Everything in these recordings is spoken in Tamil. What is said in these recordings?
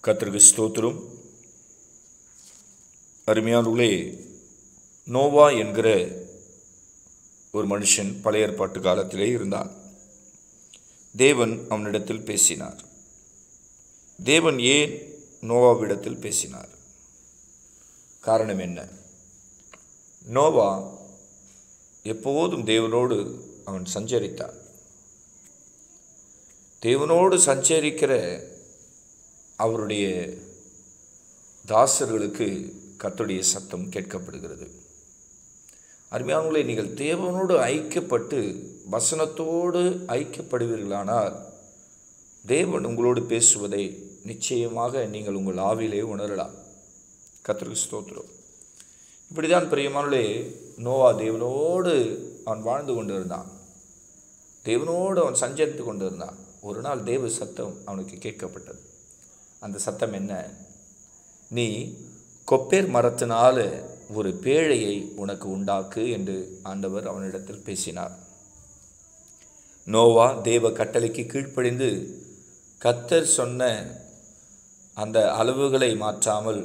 கர்த்தருக்கு ஸ்தோத்திரம் அருமையானவர்களே நோவா என்கிற ஒரு மனுஷன் பழைய ஏற்பாட்டு காலத்திலே இருந்தான் தேவன் அவனிடத்தில் பேசினார் தேவன் ஏன் நோவாவிடத்தில் பேசினார் காரணம் என்ன நோவா எப்போதும் தேவனோடு அவன் சஞ்சரித்தான் தேவனோடு சஞ்சரிக்கிற அவருடைய தாசர்களுக்கு கர்த்தருடைய சத்தம் கேட்கப்படுகிறது அருமையானவர்களே நீங்கள் தேவனோடு ஐக்கியப்பட்டு வசனத்தோடு ஐக்கியப்படுவீர்களானால் தேவன் உங்களோடு பேசுவதை நிச்சயமாக நீங்கள் உங்கள் ஆவிலே உணரலாம் கர்த்தருக்கு ஸ்தோத்திரம் இப்படிதான் பிரியமானே நோவா தேவனோடு அவன் வாழ்ந்து கொண்டிருந்தான் தேவனோடு அவன் சஞ்சரித்து கொண்டிருந்தான் ஒரு நாள் தேவ சத்தம் அவனுக்கு கேட்கப்பட்டது அந்த சத்தம் என்ன நீ கொப்பேர் மரத்தினால ஒரு பேழையை உனக்கு உண்டாக்கு என்று ஆண்டவர் அவனிடத்தில் பேசினார் நோவா தேவ கட்டளைக்கு கீழ்ப்படிந்து கத்தர் சொன்ன அந்த அளவுகளை மாற்றாமல்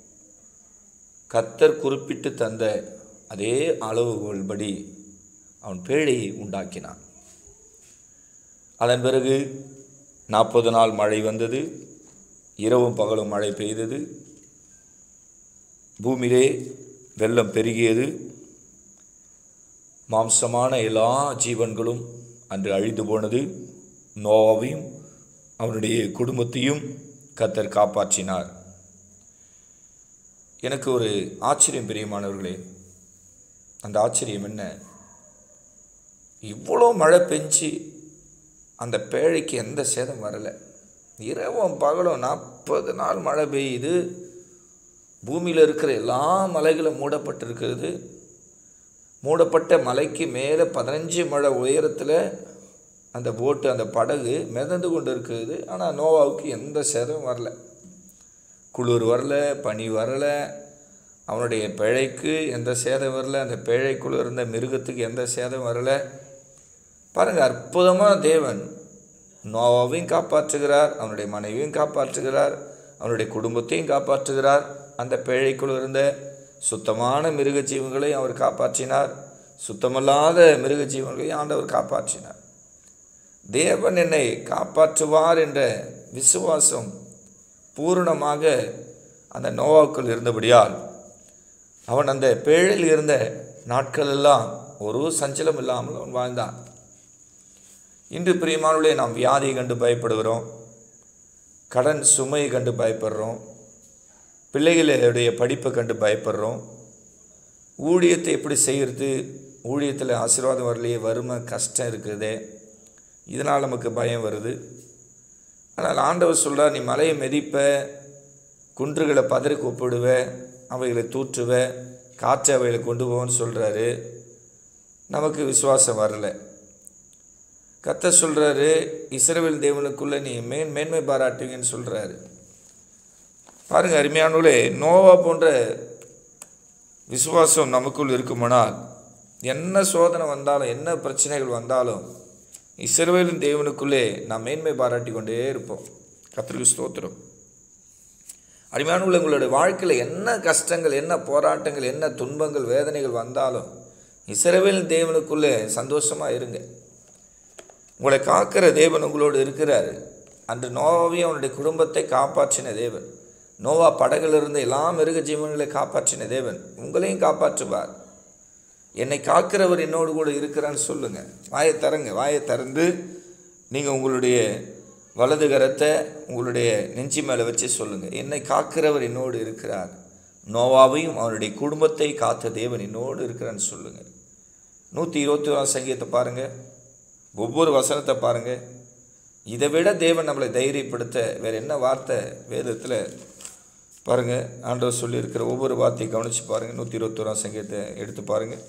கத்தர் குறிப்பிட்டு தந்த அதே அளவுகோல்படி அவன் பேழையை உண்டாக்கினான் அதன் பிறகு நாற்பது நாள் மழை வந்தது இரவும் பகலும் மழை பெய்தது பூமியிலே வெள்ளம் பெருகியது மாம்சமான எல்லா ஜீவன்களும் அன்று அழிந்து போனது நோவாவையும் அவனுடைய குடும்பத்தையும் கத்தர் காப்பாற்றினார் எனக்கு ஒரு ஆச்சரியம் பிரியமானவர்களே அந்த ஆச்சரியம் என்ன இவ்வளோ மழை பெஞ்சு அந்த பேழைக்கு எந்த சேதம் வரலை இரவும் பகலும் நாற்பது நாள் மழை பெய்யுது பூமியில் இருக்கிற எல்லா மலைகளும் மூடப்பட்டிருக்கிறது மூடப்பட்ட மலைக்கு மேலே பதினஞ்சு மழை உயரத்தில் அந்த போட்டு அந்த படகு மிதந்து கொண்டு இருக்குது ஆனால் நோவாவுக்கு எந்த சேதம் வரல குளிர் வரல பனி வரல அவனுடைய பிழைக்கு எந்த சேதம் வரல அந்த பிழைக்குள்ள இருந்த மிருகத்துக்கு எந்த சேதம் வரல பாருங்கள் அற்புதமாக தேவன் நோவாவையும் காப்பாற்றுகிறார் அவனுடைய மனைவியும் காப்பாற்றுகிறார் அவனுடைய குடும்பத்தையும் காப்பாற்றுகிறார் அந்த பிழைக்குள் இருந்த சுத்தமான மிருக ஜீவங்களை அவர் காப்பாற்றினார் சுத்தமல்லாத மிருக ஜீவங்களையும் ஆண்டவர் காப்பாற்றினார் தேவன் என்னை காப்பாற்றுவார் என்ற விசுவாசம் பூரணமாக அந்த நோவாவுக்குள் இருந்தபடியால் அவன் அந்த பேழையில் இருந்த நாட்கள் எல்லாம் ஒரு சஞ்சலம் இல்லாமல் அவன் வாழ்ந்தான் இன்று பிரியமானவர்களே நாம் வியாதியை கண்டு பயப்படுகிறோம் கடன் சுமை கண்டு பயப்படுறோம் பிள்ளைகளுடைய படிப்பை கண்டு பயப்படுறோம் ஊழியத்தை எப்படி செய்கிறது ஊழியத்தில் ஆசீர்வாதம் வரலையே வறுமை கஷ்டம் இருக்குதே இதனால் நமக்கு பயம் வருது ஆனால் ஆண்டவர் சொல்கிறார் நீ மலையை மெதிப்ப குன்றுகளை பதறி கூப்பிடுவ அவைகளை தூற்றுவ காற்றை அவைகளை கொண்டு போவன்னு சொல்கிறாரு நமக்கு விசுவாசம் வரலை கத்த சொல்கிறாரு இஸ்ரவேல் தேவனுக்குள்ளே நீ மேன் மேன்மை பாராட்டுவீங்கன்னு சொல்கிறாரு பாருங்கள் அருமையானவர்களே நோவா போன்ற விசுவாசம் நமக்குள் இருக்குமானால் என்ன சோதனை வந்தாலும் என்ன பிரச்சனைகள் வந்தாலும் இஸ்ரவேலின் தேவனுக்குள்ளே நாம் மேன்மை பாராட்டி கொண்டே இருப்போம் கத்திரிக்கு ஸ்தோத்திரம் அருமையானவர்கள் உங்களுடைய வாழ்க்கையில் என்ன கஷ்டங்கள் என்ன போராட்டங்கள் என்ன துன்பங்கள் வேதனைகள் வந்தாலும் இஸ்ரவேலின் தேவனுக்குள்ளே சந்தோஷமாக இருங்க உங்களை காக்கிற தேவன் உங்களோடு இருக்கிறார் அன்று நோவாவையும் அவனுடைய குடும்பத்தை காப்பாற்றின தேவன் நோவா படகிலிருந்து எல்லா மிருக ஜீவன்களை காப்பாற்றின தேவன் உங்களையும் காப்பாற்றுவார் என்னை காக்கிறவர் என்னோடு கூட இருக்கிறான்னு சொல்லுங்கள் வாயை தரங்க வாயை திறந்து நீங்கள் உங்களுடைய வலது கரத்தை உங்களுடைய நெஞ்சி மேலே வச்சு சொல்லுங்கள் என்னை காக்கிறவர் என்னோடு இருக்கிறார் நோவாவையும் அவனுடைய குடும்பத்தை காத்த தேவன் என்னோடு இருக்கிறான்னு சொல்லுங்கள் நூற்றி இருபத்தி ஓராம் சங்கீதத்தை பாருங்கள் ஒவ்வொரு வசனத்தை பாருங்கள் இதை விட தேவன் நம்மளை தைரியப்படுத்த வேறு என்ன வார்த்தை வேதத்தில் பாருங்கள் ஆண்டவர் சொல்லியிருக்கிற ஒவ்வொரு வார்த்தையை கவனித்து பாருங்கள் நூற்றி இருபத்தோராம் சங்கீதத்தை எடுத்து பாருங்கள்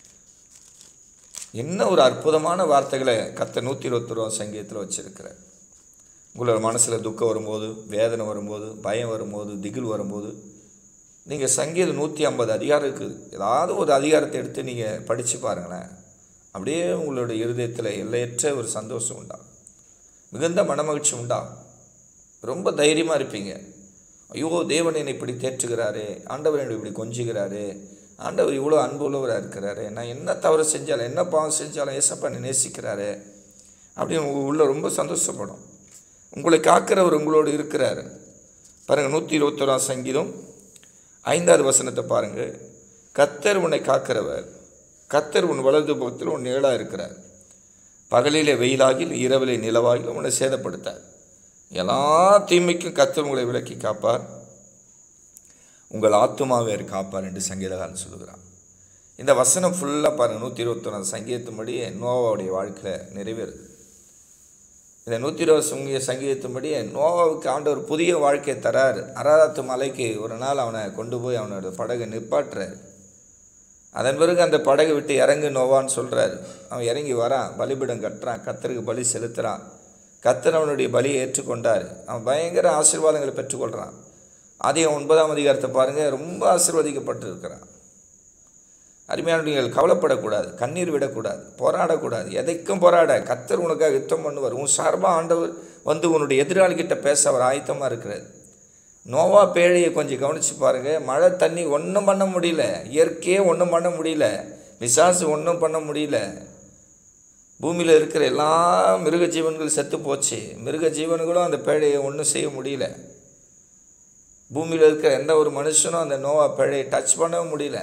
என்ன ஒரு அற்புதமான வார்த்தைகளை கத்த நூற்றி இருபத்தோராம் சங்கீதத்தில் வச்சுருக்கிறார் உங்களோட மனசில் துக்கம் வரும்போது வேதனை வரும்போது பயம் வரும்போது திகில் வரும்போது நீங்கள் சங்கீதம் நூற்றி ஐம்பது அதிகாரம் இருக்குது ஏதாவது ஒரு அதிகாரத்தை எடுத்து நீங்கள் படித்து பாருங்களேன் அப்படியே உங்களுடைய இருதயத்தில் எல்லையற்ற ஒரு சந்தோஷம் உண்டாகும் மிகுந்த மனமகிழ்ச்சி உண்டாகும் ரொம்ப தைரியமாக இருப்பீங்க ஐயோ தேவன் என்னை இப்படி தேற்றுகிறாரு ஆண்டவர் என்னை இப்படி கொஞ்சுகிறாரு ஆண்டவர் இவ்வளோ அன்பு உள்ளவராக இருக்கிறாரு நான் என்ன தவறு செஞ்சாலும் என்ன பாவம் செஞ்சாலும் ஏசப்பா என்னை நேசிக்கிறாரு அப்படின்னு உங்க உள்ள ரொம்ப சந்தோஷப்படும் உங்களை காக்கிறவர் உங்களோடு இருக்கிறாரு பாருங்கள் நூற்றி இருபத்தோராம் சங்கீதம் ஐந்தாவது வசனத்தை பாருங்கள் கத்தர் உன்னை காக்கிறவர் கத்தர் உன் வலது பக்கத்தில் உன் நிழலாக இருக்கிறார் பகலிலே வெயிலாகில் இரவிலே நிலவாகில் உன்னை சேதப்படுத்தார் எல்லா தீமைக்கும் கத்தர் உங்களை விலக்கி காப்பார் உங்கள் ஆத்துமாவை அவர் காப்பார் என்று சங்கீதகாரன் சொல்லுகிறான் இந்த வசனம் ஃபுல்லாக பாருங்கள் நூற்றி இருபத்தொன்னாம் சங்கீதத்தின்படி நோவாவுடைய வாழ்க்கையில் நிறைவேறுது இந்த நூற்றி இருபது சங்கீத சங்கீதத்தின்படி நோவாவுக்கு ஆண்டவர் புதிய வாழ்க்கையை தரார் அராராத்து மலைக்கு ஒரு நாள் அவனை கொண்டு போய் அவனோட படகை நிப்பாட்டுறார் அதன் பிறகு அந்த படகை விட்டு இறங்கு நோவான்னு சொல்கிறார் அவன் இறங்கி வரான் பலிபிடம் கட்டுறான் கத்தருக்கு பலி செலுத்துகிறான் கத்தர் அவனுடைய பலியை ஏற்றுக்கொண்டார் அவன் பயங்கர ஆசீர்வாதங்களை பெற்றுக்கொள்கிறான் அதையும் ஒன்பதாம் அதிகாரத்தை பாருங்கள் ரொம்ப ஆசீர்வதிக்கப்பட்டு இருக்கிறான் அருமையான நீங்கள் கவலைப்படக்கூடாது கண்ணீர் விடக்கூடாது போராடக்கூடாது எதைக்கும் போராட கத்தர் உனக்காக யுத்தம் பண்ணுவார் உன் சார்பாக ஆண்டவர் வந்து உன்னுடைய எதிராளிகிட்ட பேச அவர் ஆயத்தமாக இருக்கிறார் நோவா பேழையை கொஞ்சம் கவனித்து பாருங்கள் மழை தண்ணி ஒன்றும் பண்ண முடியல இயற்கையே ஒன்றும் பண்ண முடியல விசாசு ஒன்றும் பண்ண முடியல பூமியில் இருக்கிற எல்லா மிருக ஜீவன்கள் செத்து போச்சு மிருக ஜீவன்களும் அந்த பேழையை ஒன்றும் செய்ய முடியல பூமியில் இருக்கிற எந்த ஒரு மனுஷனும் அந்த நோவா பேழையை டச் பண்ணவும் முடியல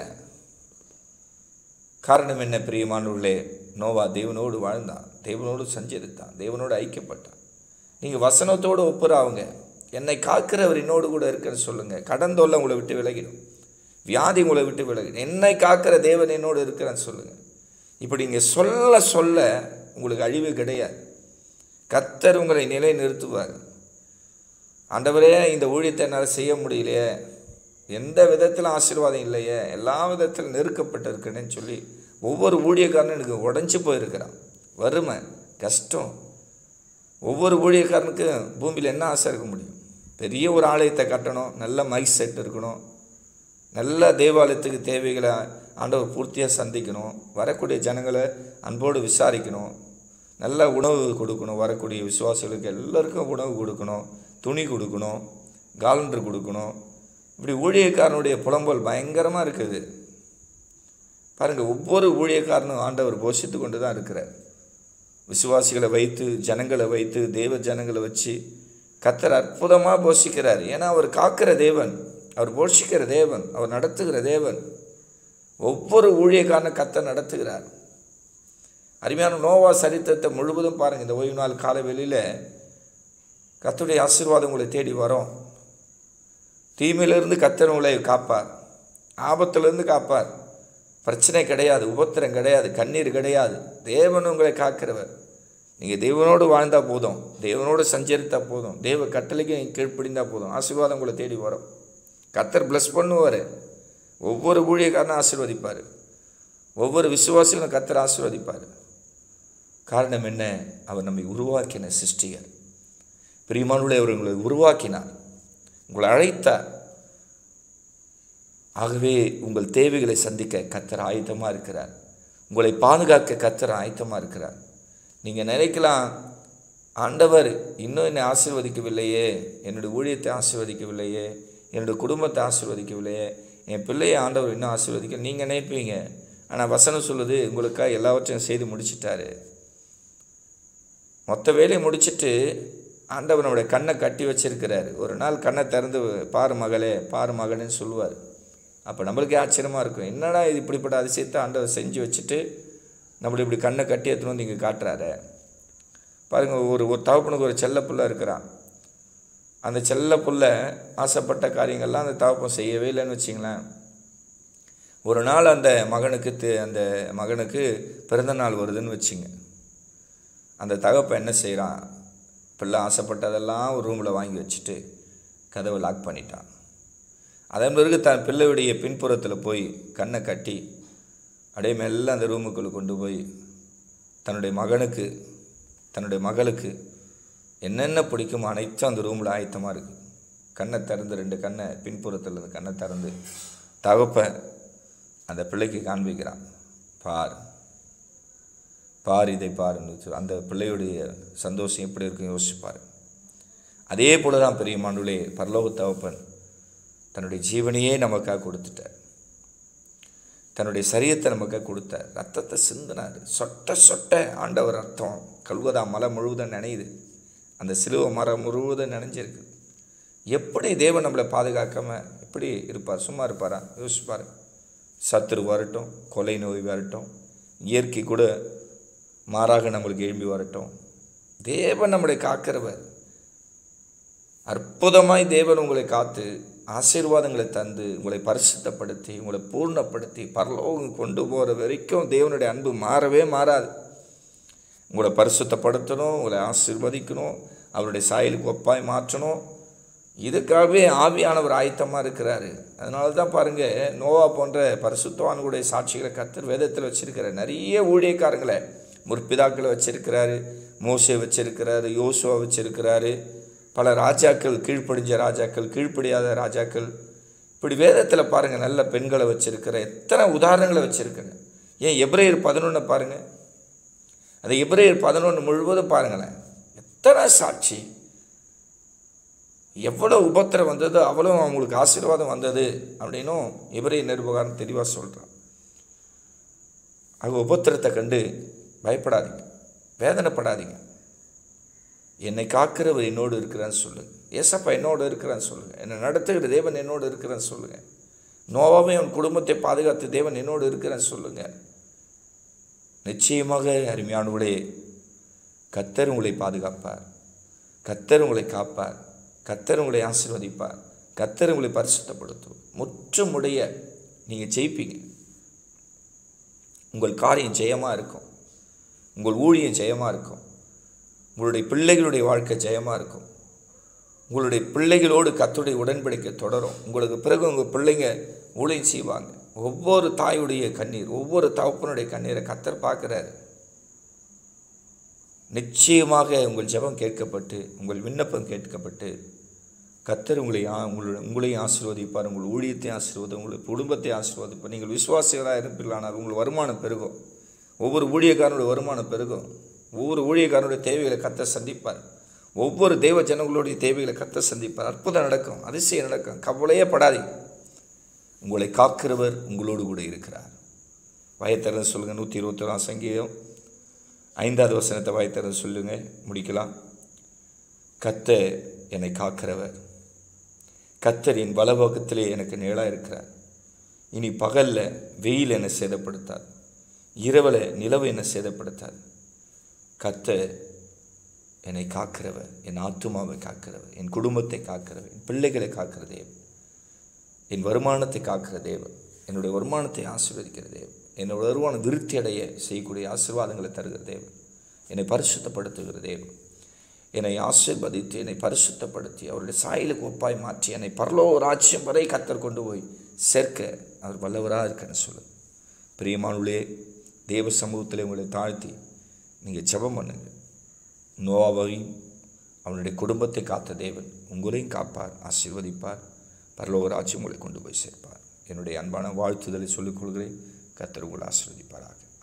காரணம் என்ன பிரியமானவர்களே நோவா தேவனோடு வாழ்ந்தான் தேவனோடு சஞ்சரித்தான் தேவனோடு ஐக்கியப்பட்டான் நீங்கள் வசனத்தோடு ஒப்புறாவுங்க என்னை காக்கிறவர் என்னோடு கூட இருக்குன்னு சொல்லுங்கள் கடன் தொல்லை உங்களை விட்டு விலகிடும் வியாதி உங்களை விட்டு விலகிடும் என்னை காக்கிற தேவன் என்னோடு இருக்கிறேன்னு சொல்லுங்கள் இப்படி இங்கே சொல்ல சொல்ல உங்களுக்கு அழிவு கிடையாது கத்தர் உங்களை நிலை நிறுத்துவார் ஆண்டவரே இந்த ஊழியத்தை என்னால் செய்ய முடியலையே எந்த விதத்தில் ஆசீர்வாதம் இல்லையே எல்லா விதத்திலும் நெருக்கப்பட்டிருக்கேன்னு சொல்லி ஒவ்வொரு ஊழியக்காரனும் எனக்கு உடஞ்சி போயிருக்கிறான் வறுமை கஷ்டம் ஒவ்வொரு ஊழியக்காரனுக்கும் பூமியில் என்ன ஆசை இருக்க முடியும் பெரிய ஒரு ஆலயத்தை கட்டணும் நல்ல மைக் செட் இருக்கணும் நல்ல தேவாலயத்துக்கு தேவைகளை ஆண்டவர் பூர்த்தியாக சந்திக்கணும் வரக்கூடிய ஜனங்களை அன்போடு விசாரிக்கணும் நல்ல உணவு கொடுக்கணும் வரக்கூடிய விசுவாசிகளுக்கு எல்லாருக்கும் உணவு கொடுக்கணும் துணி கொடுக்கணும் காலண்டர் கொடுக்கணும் இப்படி ஊழியக்காரனுடைய புலம்பல் பயங்கரமாக இருக்குது பாருங்கள் ஒவ்வொரு ஊழியக்காரனும் ஆண்டவர் போஷித்து கொண்டு தான் இருக்கிறார் விசுவாசிகளை வைத்து ஜனங்களை வைத்து தேவ ஜனங்களை வச்சு கத்தர் அற்புதமாக போஷிக்கிறார் ஏன்னா அவர் காக்கிற தேவன் அவர் போஷிக்கிற தேவன் அவர் நடத்துகிற தேவன் ஒவ்வொரு ஊழியக்காரனை கத்தர் நடத்துகிறார் அருமையான நோவா சரித்திரத்தை முழுவதும் பாருங்கள் இந்த ஓய்வு நாள் காலை வெளியில் கத்தருடைய ஆசீர்வாதம் உங்களை தேடி வரும் தீமையிலிருந்து கத்தர் உங்களை காப்பார் ஆபத்திலிருந்து காப்பார் பிரச்சனை கிடையாது உபத்திரம் கிடையாது கண்ணீர் கிடையாது தேவன் உங்களை காக்கிறவர் நீங்கள் தேவனோடு வாழ்ந்தால் போதும் தேவனோடு சஞ்சரித்தால் போதும் தேவ கட்டளைக்கு நீங்கள் கீழ்ப்பிடிந்தால் போதும் ஆசீர்வாதம் உங்களை தேடி வரும் கத்தர் ப்ளஸ் பண்ணுவார் ஒவ்வொரு ஊழியக்காரனும் ஆசீர்வதிப்பார் ஒவ்வொரு விசுவாசிகளும் கத்தர் ஆசீர்வதிப்பார் காரணம் என்ன அவர் நம்மை உருவாக்கின சிருஷ்டிகர் பிரியமானுடைய அவர் உங்களை உருவாக்கினார் உங்களை அழைத்தார் ஆகவே உங்கள் தேவைகளை சந்திக்க கத்தர் ஆயத்தமாக இருக்கிறார் உங்களை பாதுகாக்க கத்தர் ஆயத்தமாக இருக்கிறார் நீங்கள் நினைக்கலாம் ஆண்டவர் இன்னும் என்னை ஆசீர்வதிக்கவில்லையே என்னுடைய ஊழியத்தை ஆசீர்வதிக்கவில்லையே என்னுடைய குடும்பத்தை ஆசீர்வதிக்கவில்லையே என் பிள்ளையை ஆண்டவர் இன்னும் ஆசீர்வதிக்க நீங்கள் நினைப்பீங்க ஆனால் வசனம் சொல்லுது உங்களுக்காக எல்லாவற்றையும் செய்து முடிச்சிட்டாரு மொத்த வேலையை முடிச்சிட்டு ஆண்டவர் நம்முடைய கண்ணை கட்டி வச்சிருக்கிறாரு ஒரு நாள் கண்ணை திறந்து பாரு மகளே பாரு மகனேன்னு சொல்லுவார் அப்போ நம்மளுக்கே ஆச்சரியமாக இருக்கும் என்னடா இது இப்படிப்பட்ட அதிசயத்தை ஆண்டவர் செஞ்சு வச்சுட்டு நம்மளை இப்படி கண்ணை கட்டி எடுத்துன்னு வந்து இங்கே காட்டுறாரு பாருங்கள் ஒரு ஒரு தகப்பனுக்கு ஒரு செல்ல புள்ள இருக்கிறான் அந்த செல்ல புள்ள ஆசைப்பட்ட காரியங்கள்லாம் அந்த தகப்பன் செய்யவே இல்லைன்னு வச்சிங்களேன் ஒரு நாள் அந்த மகனுக்கு தி- அந்த மகனுக்கு பிறந்த நாள் வருதுன்னு வச்சுங்க அந்த தகப்பன் என்ன செய்கிறான் பிள்ளை ஆசைப்பட்டதெல்லாம் ஒரு ரூமில் வாங்கி வச்சுட்டு கதவை லாக் பண்ணிட்டான் அதன் பிறகு தன் பிள்ளையுடைய பின்புறத்தில் போய் கண்ணை கட்டி அப்படியே மெல்ல அந்த ரூமுக்குள்ளே கொண்டு போய் தன்னுடைய மகனுக்கு தன்னுடைய மகளுக்கு என்னென்ன பிடிக்குமோ அனைத்தும் அந்த ரூமில் ஆயத்தமாக இருக்குது கண்ணை திறந்து ரெண்டு கண்ணை பின்புறத்தில் இருந்து கண்ணை திறந்து தகப்பன் அந்த பிள்ளைக்கு காண்பிக்கிறான் பார் பார் இதை பாருன்னு சொல்லி அந்த பிள்ளையுடைய சந்தோஷம் எப்படி இருக்குன்னு யோசிச்சு பாரு அதே போல தான் பெரிய மாண்டுலே பரலோக தகப்பன் தன்னுடைய ஜீவனையே நமக்காக கொடுத்துட்டார் தன்னுடைய சரீரத்தை நமக்காக கொடுத்தார் ரத்தத்தை சிந்தினார் சொட்ட சொட்ட ஆண்டவர் ரத்தம் கல்வதா மலை முழுவதும் நினையுது அந்த சிலுவை மரம் முழுவதும் நினைஞ்சிருக்கு எப்படி தேவன் நம்மளை பாதுகாக்காம எப்படி இருப்பார் சும்மா இருப்பாரா யோசிப்பார் சத்துரு வரட்டும் கொலை நோய் வரட்டும் இயற்கை கூட மாறாக நம்மளுக்கு எழும்பி வரட்டும் தேவன் நம்மளை காக்கிறவர் அற்புதமாய் தேவன் உங்களை காத்து ஆசீர்வாதங்களை தந்து உங்களை பரிசுத்தப்படுத்தி உங்களை பூர்ணப்படுத்தி பரலோகம் கொண்டு போகிற வரைக்கும் தேவனுடைய அன்பு மாறவே மாறாது உங்களை பரிசுத்தப்படுத்தணும் உங்களை ஆசீர்வதிக்கணும் அவருடைய சாயலுக்கு ஒப்பாய் மாற்றணும் இதுக்காகவே ஆவியானவர் ஆயத்தமாக இருக்கிறாரு அதனால தான் பாருங்கள் நோவா போன்ற பரிசுத்தவான்களுடைய சாட்சிகளை கத்தர் வேதத்தில் வச்சிருக்கிறார் நிறைய ஊழியக்காரங்களை முற்பிதாக்களை வச்சிருக்கிறாரு மோசை வச்சிருக்கிறாரு யோசுவா வச்சிருக்கிறாரு பல ராஜாக்கள் கீழ்ப்படிஞ்ச ராஜாக்கள் கீழ்ப்படியாத ராஜாக்கள் இப்படி வேதத்தில் பாருங்கள் நல்ல பெண்களை வச்சிருக்கிற எத்தனை உதாரணங்களை வச்சிருக்கிறேன் ஏன் எப்ரேயர் பதினொன்றை பாருங்கள் அந்த எப்ரேயர் பதினொன்று முழுவதும் பாருங்களேன் எத்தனை சாட்சி எவ்வளோ உபத்திரம் வந்ததோ அவ்வளோ அவங்களுக்கு ஆசீர்வாதம் வந்தது அப்படின்னும் எவரே நிருபகாரம் தெளிவாக சொல்கிறான் அவங்க உபத்திரத்தை கண்டு பயப்படாதீங்க வேதனைப்படாதீங்க என்னை காக்கிறவர் என்னோடு இருக்கிறான்னு சொல்லுங்க ஏசப்பா என்னோடு இருக்கிறான்னு சொல்லுங்கள் என்னை நடத்துகிற தேவன் என்னோடு இருக்கிறான்னு சொல்லுங்கள் நோவாவே அவன் குடும்பத்தை பாதுகாத்து தேவன் என்னோடு இருக்கிறான்னு சொல்லுங்கள் நிச்சயமாக அருமையானவளே கத்தர் உங்களை பாதுகாப்பார் கத்தர் உங்களை காப்பார் கத்தர் உங்களை ஆசீர்வதிப்பார் கத்தர் உங்களை பரிசுத்தப்படுத்தும் முற்றுமுடைய நீங்கள் ஜெயிப்பீங்க உங்கள் காரியம் ஜெயமாக இருக்கும் உங்கள் ஊழியம் ஜெயமாக இருக்கும் உங்களுடைய பிள்ளைகளுடைய வாழ்க்கை ஜெயமாக இருக்கும் உங்களுடைய பிள்ளைகளோடு கத்துடைய உடன்படிக்கை தொடரும் உங்களுக்கு பிறகு உங்கள் பிள்ளைங்க ஊழியம் செய்வாங்க ஒவ்வொரு தாயுடைய கண்ணீர் ஒவ்வொரு தகப்பனுடைய கண்ணீரை கத்தர் பார்க்குறாரு நிச்சயமாக உங்கள் ஜெபம் கேட்கப்பட்டு உங்கள் விண்ணப்பம் கேட்கப்பட்டு கத்தர் உங்களை ஆ- உங்களுடைய உங்களையும் ஆசீர்வதிப்பார் உங்கள் ஊழியத்தையும் ஆசீர்வதி உங்கள் குடும்பத்தை ஆசீர்வதிப்பார் நீங்கள் விசுவாசிகளாக இருப்பீர்களானால் உங்கள் வருமானம் பெருகும் ஒவ்வொரு ஊழியக்காரனுடைய வருமானம் பெருகும் ஒவ்வொரு ஊழியக்காரனுடைய தேவைகளை கத்த சந்திப்பார் ஒவ்வொரு தெய்வ ஜனங்களுடைய தேவைகளை கத்த சந்திப்பார் அற்புதம் நடக்கும் அதிசயம் நடக்கும் கவலையே படாதீங்க உங்களை காக்கிறவர் உங்களோடு கூட இருக்கிறார் வயத்தரன் சொல்லுங்கள் நூற்றி இருபத்தொராம் சங்கீதம் ஐந்தாவது வசனத்தை வாய்த்தரன் சொல்லுங்க முடிக்கலாம் கத்த என்னை காக்கிறவர் கத்தர் என் வலபக்கத்திலே எனக்கு நிழலாக இருக்கிறார் இனி பகலில் வெயில் என்னை சேதப்படுத்தாது இரவில் நிலவு என்னை சேதப்படுத்தாது கத்த என்னை காக்கிறவர் என் ஆத்துமாவை காக்கிறவர் என் குடும்பத்தை காக்கிறவர் என் பிள்ளைகளை காக்கிற தேவன் என் வருமானத்தை காக்கிற தேவன் என்னுடைய வருமானத்தை ஆசீர்வதிக்கிற தேவன் என்னோட வருமானம் விருத்தி அடைய செய்யக்கூடிய ஆசீர்வாதங்களை தருகிற தேவன் என்னை பரிசுத்தப்படுத்துகிற தேவன் என்னை ஆசீர்வதித்து என்னை பரிசுத்தப்படுத்தி அவருடைய சாயலுக்கு ஒப்பாய் மாற்றி என்னை பரலோ ராஜ்யம் வரை கத்தர் கொண்டு போய் சேர்க்க அவர் வல்லவராக இருக்கன்னு சொல்லு பிரியமானுள்ளே தேவ சமூகத்தில் உங்களை தாழ்த்தி நீங்கள் ஜெபம் பண்ணுங்க நோவாவையும் அவனுடைய குடும்பத்தை காத்த தேவன் உங்களையும் காப்பார் ஆசீர்வதிப்பார் பரலோக ராஜ்யம் உங்களை கொண்டு போய் சேர்ப்பார் என்னுடைய அன்பான வாழ்த்துதலை சொல்லிக் கொள்கிறேன் கத்தர் உங்களை ஆசீர்வதிப்பாராக